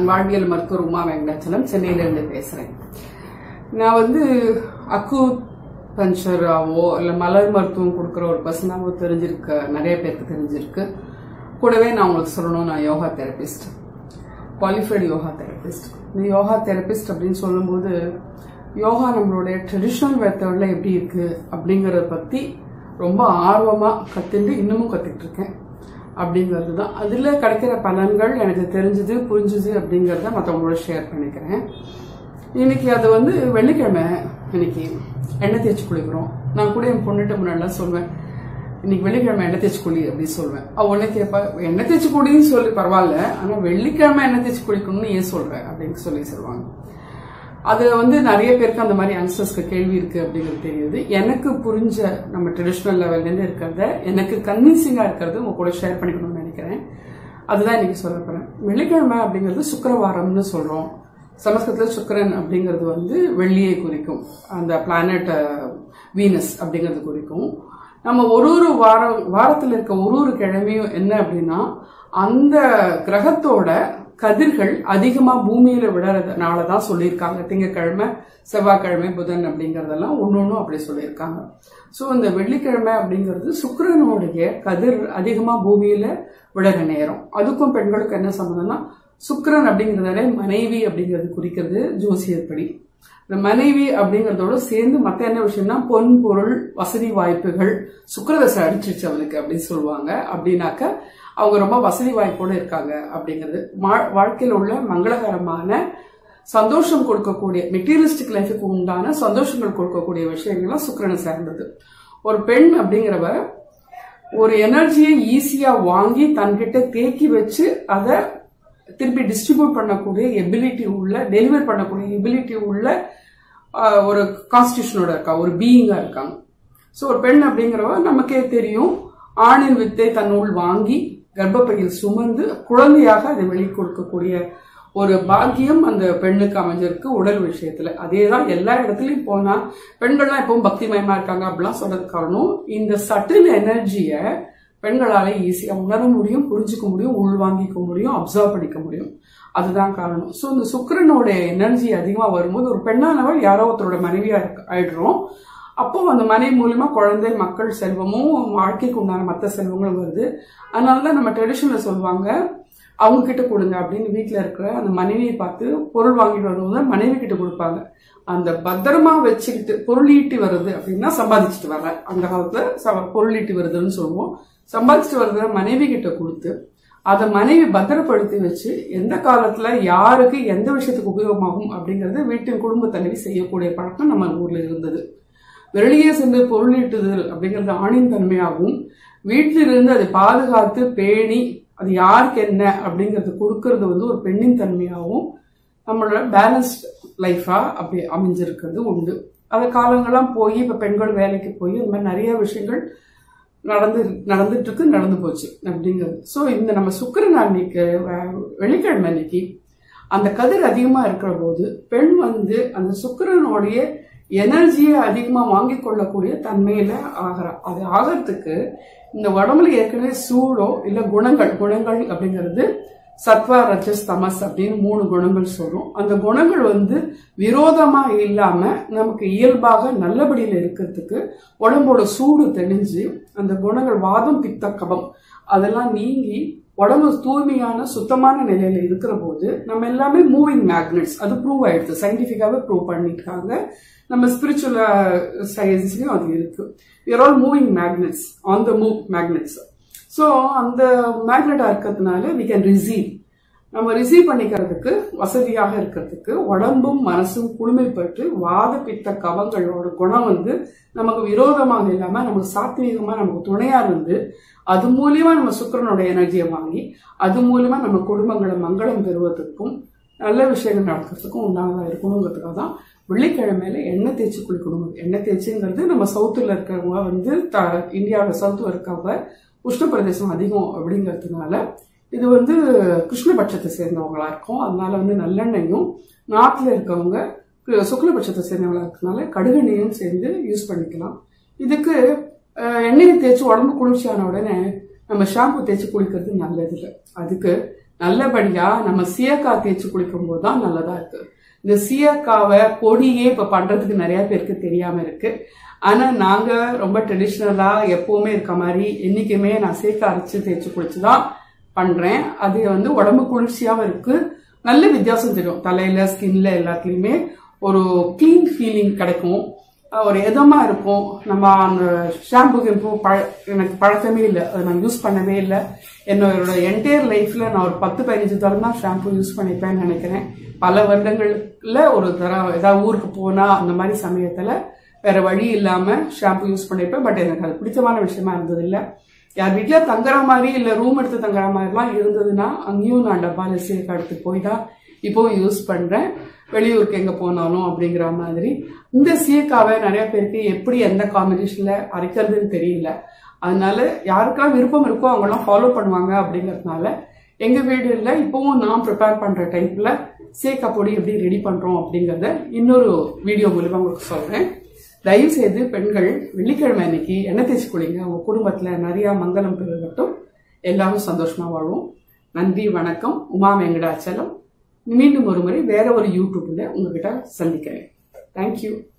வாழ்வியல் மருத்துவர் உமா வெங்கடாச்சலம் சென்னையிலேருந்து பேசுகிறேன் நான் வந்து அக்கு பஞ்சராவோ இல்லை மலர் மருத்துவம் கொடுக்குற ஒரு பர்சனாவோ தெரிஞ்சிருக்க நிறைய பேருக்கு தெரிஞ்சிருக்கு கூடவே நான் உங்களுக்கு சொல்லணும் நான் yoga therapist qualified yoga therapist இந்த யோகா தெரபிஸ்ட் அப்படின்னு சொல்லும்போது யோகா நம்மளுடைய ட்ரெடிஷ்னல் மெத்தடில் எப்படி இருக்கு அப்படிங்கிறத பற்றி ரொம்ப ஆர்வமாக கற்றுட்டு இன்னமும் கற்றுக்கிட்டு இருக்கேன் அப்படிங்கிறது தான் அதில் கிடைக்கிற பலன்கள் எனக்கு தெரிஞ்சது புரிஞ்சுது அப்படிங்கிறத மற்றவங்களோட ஷேர் பண்ணிக்கிறேன் இன்னைக்கு அது வந்து வெள்ளிக்கிழமை இன்னைக்கு எண்ணெய் தேய்ச்சி குளிக்கிறோம் நான் கூட என் பொண்ணுகிட்ட முன்னாடிலாம் சொல்வேன் இன்னைக்கு வெள்ளிக்கிழமை எண்ணெய் தேய்ச்சி குளி அப்படின்னு சொல்வேன் அவ உடனே கேட்பா எண்ணெய் தேய்ச்சி குளின்னு சொல்லி பரவாயில்ல ஆனால் வெள்ளிக்கிழமை எண்ணெய் தேய்ச்சி குளிக்கணும்னு ஏன் சொல்றேன் அப்படின்னு சொல்லி சொல்லுவாங்க அது வந்து நிறைய பேருக்கு அந்த மாதிரி ஆன்சர்ஸ்க்கு கேள்வி இருக்கு அப்படிங்கிறது தெரியுது எனக்கு புரிஞ்ச நம்ம ட்ரெடிஷ்னல் லெவல்லேருந்து இருக்கிறத எனக்கு கன்வின்சிங்காக இருக்கிறது உங்க கூட ஷேர் பண்ணிக்கணும்னு நினைக்கிறேன் அதுதான் இன்னைக்கு சொல்ல போறேன் வெள்ளிக்கிழமை அப்படிங்கிறது சுக்கரவாரம்னு சொல்றோம் சமஸ்கிருதத்தில் சுக்கரன் அப்படிங்கிறது வந்து வெள்ளியை குறிக்கும் அந்த பிளானட் வீனஸ் அப்படிங்கிறது குறிக்கும் நம்ம ஒரு ஒரு வாரம் வாரத்தில் இருக்க ஒரு ஒரு கிழமையும் என்ன அப்படின்னா அந்த கிரகத்தோட கதிர்கள் அதிகமா பூமியில விடறதுனால தான் சொல்லியிருக்காங்க திங்கக்கிழமை செவ்வாய்க்கிழமை புதன் அப்படிங்கறதெல்லாம் ஒன்னொன்னும் அப்படி சொல்லியிருக்காங்க ஸோ இந்த வெள்ளிக்கிழமை அப்படிங்கிறது சுக்கிரனுடைய கதிர் அதிகமா பூமியில விடற நேரம் அதுக்கும் பெண்களுக்கு என்ன சம்மந்தம்னா சுக்கிரன் அப்படிங்கிறதால மனைவி அப்படிங்கிறது குறிக்கிறது ஜோசியப்படி இந்த மனைவி அப்படிங்கறதோட சேர்ந்து மத்த என்ன விஷயம்னா பொன் பொருள் வசதி வாய்ப்புகள் சுக்கிரதசை அடிச்சிருச்சு அவனுக்கு அப்படின்னு சொல்லுவாங்க அப்படின்னாக்க அவங்க ரொம்ப வசதி வாய்ப்போடு இருக்காங்க அப்படிங்கிறது வா- வாழ்க்கையில் உள்ள மங்களகரமான சந்தோஷம் கொடுக்கக்கூடிய மெட்டீரியலிஸ்டிக் லைஃபுக்கு உண்டான சந்தோஷங்கள் கொடுக்கக்கூடிய விஷயங்கள்லாம் சுக்கிரனை சார்ந்தது ஒரு பெண் அப்படிங்கிறவ ஒரு எனர்ஜியை ஈஸியா வாங்கி தன்கிட்ட தேக்கி வச்சு அதை திருப்பி டிஸ்ட்ரிபியூட் பண்ணக்கூடிய எபிலிட்டி உள்ள டெலிவர் பண்ணக்கூடிய எபிலிட்டி உள்ள ஆஹ், ஒரு கான்ஸ்டியூஷனோட இருக்கா ஒரு பீயிங்கா இருக்காங்க ஸோ ஒரு பெண் அப்படிங்கிறவ நமக்கே தெரியும் ஆணின் வித்தை தன்னுள் வாங்கி கர்ப்பப்பையில் சுமந்து குழந்தையாக அதை வெளி கொடுக்கக்கூடிய ஒரு பாக்கியம் அந்த பெண்ணுக்கு அமைஞ்சிருக்கு உடல் விஷயத்துல அதே தான் எல்லா இடத்துலயும் போனா பெண்கள்லாம் எப்பவும் பக்திமயமா இருக்காங்க அப்படிலாம் சொல்றது காரணம் இந்த சட்டில் எனர்ஜியை பெண்களால ஈஸியா உணர முடியும் புரிஞ்சுக்க முடியும் உள்வாங்கிக்க முடியும் அப்சர்வ் பண்ணிக்க முடியும் அதுதான் காரணம் ஸோ இந்த சுக்கிரனோட எனர்ஜி அதிகமா வரும்போது ஒரு பெண்ணானவள் யாரோ ஒருத்தரோட மனைவியா இருக்க ஆயிடுறோம் அப்போ அந்த மனைவி மூலியமா குழந்தை மக்கள் செல்வமும் வாழ்க்கைக்கு உண்டான மற்ற செல்வங்களும் வருது அதனால தான் நம்ம ட்ரெடிஷனில் சொல்லுவாங்க அவங்க கிட்ட கொடுங்க அப்படின்னு வீட்டில் இருக்கிற அந்த மனைவியை பார்த்து பொருள் வாங்கிட்டு வரும்போது மனைவி கிட்ட கொடுப்பாங்க அந்த பத்திரமா வச்சுக்கிட்டு பொருள் ஈட்டி வருது அப்படின்னா சம்பாதிச்சுட்டு வர அந்த காலத்துல ச- பொருள் ஈட்டி வருதுன்னு சொல்லுவோம் சம்பாதிச்சுட்டு வர்றத மனைவி கிட்ட கொடுத்து அதை மனைவி பத்திரப்படுத்தி வச்சு எந்த காலத்துல யாருக்கு எந்த விஷயத்துக்கு உபயோகமாகும் அப்படிங்கறது வீட்டின் குடும்ப தலைவி செய்யக்கூடிய பழக்கம் நம்ம ஊர்ல இருந்தது வெளியே சென்று பொருளீட்டுதல் அப்படிங்கிறது ஆணின் தன்மையாகவும் வீட்டிலிருந்து அதை பாதுகாத்து பேணி அது யாருக்கு என்ன அப்படிங்கறது கொடுக்கறது வந்து ஒரு பெண்ணின் தன்மையாகவும் நம்மளோட பேலன்ஸ்ட் லைஃபா அப்படி அமைஞ்சிருக்கிறது உண்டு அந்த காலங்கள்லாம் போய் இப்ப பெண்கள் வேலைக்கு போய் இந்த மாதிரி நிறைய விஷயங்கள் நடந்து நடந்துட்டு இருக்கு நடந்து போச்சு அப்படிங்கிறது ஸோ இந்த நம்ம சுக்கிரன் அன்னைக்கு அஹ், வெள்ளிக்கிழமை அன்னைக்கு அந்த கதிர் அதிகமா இருக்கிற போது பெண் வந்து அந்த சுக்கிரனுடைய எனர்ஜியை அதிகமா வாங்கிக் கொள்ளக்கூடிய தன்மையில ஆகிறா அது ஆகிறதுக்கு இந்த உடம்புல ஏற்கனவே சூடோ இல்ல குணங்கள் குணங்கள் அப்படிங்கிறது சத்வா ரஜஸ் தமஸ் அப்படின்னு மூணு குணங்கள் சொல்றோம் அந்த குணங்கள் வந்து விரோதமா இல்லாம நமக்கு இயல்பாக நல்லபடியில இருக்கிறதுக்கு உடம்போட சூடு தெளிஞ்சு அந்த குணங்கள் வாதம் பித்த கபம் அதெல்லாம் நீங்கி உடம்பு தூய்மையான சுத்தமான நிலையில இருக்கிற போது நம்ம எல்லாமே மூவிங் மேக்னெட்ஸ் அது ப்ரூவ் ஆயிடுது சயின்டிபிக்காவே ப்ரூவ் பண்ணிருக்காங்க நம்ம ஸ்பிரிச்சுவல் சயின்ஸ்லயும் அது இருக்கு we all moving magnets on the move magnets so அந்த மேக்னெட்டா இருக்கிறதுனால வி கேன் ரிசீவ் நம்ம ரிசீவ் பண்ணிக்கிறதுக்கு வசதியாக இருக்கிறதுக்கு உடம்பும் மனசும் குளுமைப்பட்டு வாத பித்த கவங்களோட குணம் வந்து நமக்கு விரோதமாக இல்லாம நமக்கு சாத்வீகமா நமக்கு துணையா இருந்து அது மூலியமா நம்ம சுக்கிரனோட எனர்ஜியை வாங்கி அது மூலியமா நம்ம குடும்பங்களை மங்களம் பெறுவதற்கும் நல்ல விஷயங்கள் நடக்கிறதுக்கும் உண்டானதா இருக்கணுங்கிறதுக்காக தான் வெள்ளிக்கிழமையில எண்ணெய் தேய்ச்சி குளிக்கணும் எண்ணெய் தேய்ச்சிங்கிறது நம்ம சவுத்துல இருக்கிறவங்க வந்து த இந்தியாவில் சவுத்துல இருக்கவங்க உஷ்ண பிரதேசம் அதிகம் அப்படிங்கிறதுனால இது வந்து கிருஷ்ணபட்சத்தை சேர்ந்தவங்களா இருக்கும் அதனால வந்து நல்லெண்ணெயும் நாட்டில் இருக்கவங்க கு- சுக்லபட்சத்தை சேர்ந்தவங்களா இருக்கனால கடுகெண்ணெயும் சேர்ந்து யூஸ் பண்ணிக்கலாம் இதுக்கு அஹ், எண்ணெயை தேய்ச்சி உடம்பு குளிர்ச்சியான உடனே நம்ம ஷாம்பு தேய்ச்சி குளிக்கிறது நல்லது இல்லை அதுக்கு நல்லபடியா நம்ம சீயக்காய் தேய்ச்சி குளிக்கும் போது தான் நல்லதா இருக்கு இந்த சீயக்காவை பொடியே இப்ப பண்றதுக்கு நிறைய பேருக்கு தெரியாம இருக்கு ஆனா நாங்க ரொம்ப ட்ரெடிஷ்னலா எப்பவுமே இருக்க மாதிரி என்னைக்குமே நான் சீயக்காய் அரைச்சு தேய்ச்சி குளிச்சு தான் பண்றேன் அது வந்து உடம்பு குளிர்ச்சியாவும் இருக்கு நல்ல வித்தியாசம் தெரியும் தலையில ஸ்கின்ல எல்லாத்துலயுமே ஒரு க்ளீன் ஃபீலிங் கிடைக்கும் அஹ் ஒரு இதமா இருக்கும் நம்ம அந்த ஷாம்பு கிம்பு பழ எனக்கு பழக்கமே இல்லை அதை நான் யூஸ் பண்ணவே இல்லை என்னோட என்டையர் லைஃப்ல நான் ஒரு பத்து பதினஞ்சு தரம் தான் ஷாம்பு யூஸ் பண்ணிப்பேன்னு நினைக்கிறேன் பல வருடங்கள்ல ஒரு தரம் ஏதாவது ஊருக்கு போனா அந்த மாதிரி சமயத்துல வேற வழி இல்லாம ஷாம்பு யூஸ் பண்ணிருப்பேன் பட் எனக்கு அது பிடிச்சமான விஷயமா இருந்தது இல்ல யார் வீட்ல தங்குற மாதிரி இல்ல ரூம் எடுத்து தங்குற மாதிரிலாம் இருந்ததுன்னா அங்கேயும் நான் டப்பால சேர்க்க எடுத்து போய் தான் இப்போவும் யூஸ் பண்றேன் வெளியூருக்கு எங்க போனாலும் அப்படிங்கிற மாதிரி இந்த சீக்காவை நிறைய பேருக்கு எப்படி எந்த காம்பினேஷன்ல அரைக்கிறதுன்னு தெரியல அதனால யாருக்கெல்லாம் விருப்பம் இருக்கோ அவங்கெல்லாம் ஃபாலோ பண்ணுவாங்க அப்படிங்கறதுனால எங்க வீடுல இப்பவும் நான் ப்ரிப்பேர் பண்ற டைப்ல சேக்கா பொடி எப்படி ரெடி பண்றோம் அப்படிங்கறத இன்னொரு வீடியோ மூலியமா உங்களுக்கு சொல்றேன் தயவு செய்து பெண்கள் வெள்ளிக்கிழமை அன்னைக்கு எண்ணெய் தேய்ச்சி குளிங்க உங்க குடும்பத்துல நிறைய மங்களம் பெருகட்டும் எல்லாரும் சந்தோஷமா வாழும் நன்றி வணக்கம் உமா வெங்கடாச்சலம் மீண்டும் ஒரு முறை வேற ஒரு யூடியூப்ல உங்ககிட்ட சந்திக்கிறேன் தேங்க்யூ